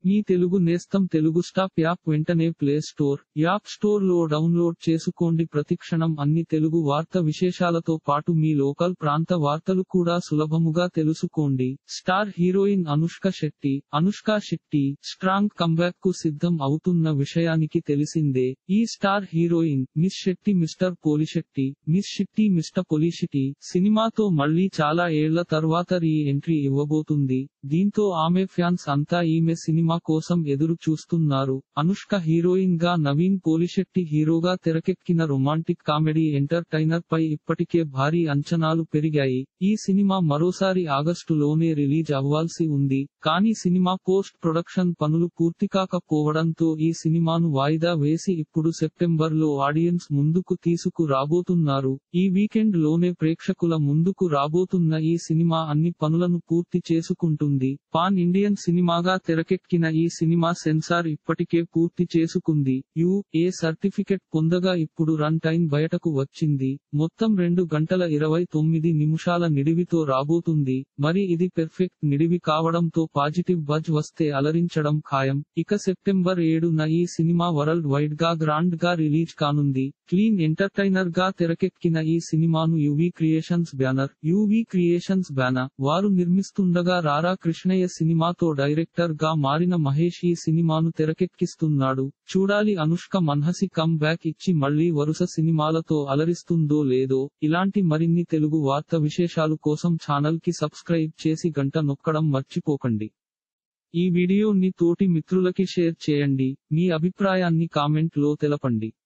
మీ తెలుగు నేస్తం Telugu stop app వెంటనే play store app store లో డౌన్లోడ్ చేసుకోండి ప్రతిక్షణం అన్ని తెలుగు వార్త విశేషాలతో పాటు మీ లోకల్ ప్రాంత వార్తలు కూడా సులభముగా తెలుసుకోండి star heroine Anushka Shetty Anushka Shetty strong comeback కు సిద్ధం అవుతున్న విషయానికి తెలిసిందే ఈ star heroine miss Shetty mister Polishetty miss Shetty mister Polishetty సినిమాతో మళ్ళీ చాలా ఏళ్ల తర్వాత రీ ఎంట్రీ ఇవ్వబోతుంది దీంతో ఆమె ఫ్యాన్స్ అంతా ఈమె సినిమా కోసం ఎదురు చూస్తున్నారు అనుష్క హీరోయిన్ గా నవీన్ పోలిశెట్టి హీరోగా తెరకెక్కిన రొమాంటిక్ కామెడీ ఎంటర్టైనర్ పై ఇప్పటికే భారీ అంచనాలు పెరిగాయి ఈ సినిమా మరోసారి ఆగస్టులోనే రిలీజ్ అవ్వాల్సి ఉంది కానీ సినిమా పోస్ట్ ప్రొడక్షన్ పనులు పూర్తి కాకపోవడంతో ఈ సినిమాను వాయిదా వేసి ఇప్పుడు సెప్టెంబర్ లో ఆడియన్స్ ముందుకు తీసుకు రాబోతున్నారు ఈ వీకెండ్ లోనే ప్రేక్షకుల ముందుకు రాబోతున్న ఈ సినిమా అన్ని పనులను పూర్తి చేసుకుంటుంది పాన్ ఇండియన్ సినిమాగా తెరకెక్కిన ఈ సినిమా సెన్సార్ ఇప్పటికే పూర్తి చేసుకుంది యు ఏ సర్టిఫికెట్ పొందగా ఇప్పుడు రన్ టైం బయటకు వచ్చింది మొత్తం రెండు గంటల ఇరవై తొమ్మిది నిమిషాల నిడివితో రాబోతుంది మరి ఇది పెర్ఫెక్ట్ నిడివి కావడంతో పాజిటివ్ బజ్ వస్తే అలరించడం ఖాయం ఇక సెప్టెంబర్ ఏడున ఈ సినిమా వరల్డ్ వైడ్ గా గ్రాండ్ గా రిలీజ్ కానుంది క్లీన్ ఎంటర్టైనర్ గా తెరకెక్కిన ఈ సినిమాను UV creations banner UV creations banner వారు నిర్మిస్తుండగా రారా కృష్ణయ్య సినిమాతో డైరెక్టర్ గా మారిన మహేష్ ఈ సినిమాను తెరకెక్కిస్తున్నాడు చూడాలి అనుష్క మన్హసి కమ్ బ్యాక్ ఇచ్చి మళ్ళీ వరుస సినిమాలతో అలరిస్తుందో లేదో ఇలాంటి మరిన్ని తెలుగు వార్త విశేషాలు కోసం ఛానల్ కి సబ్స్క్రైబ్ చేసి గంట నొక్కడం మర్చిపోకండి ఈ వీడియోని తోటి మిత్రులకి షేర్ చేయండి మీ అభిప్రాయాన్ని కామెంట్ లో తెలపండి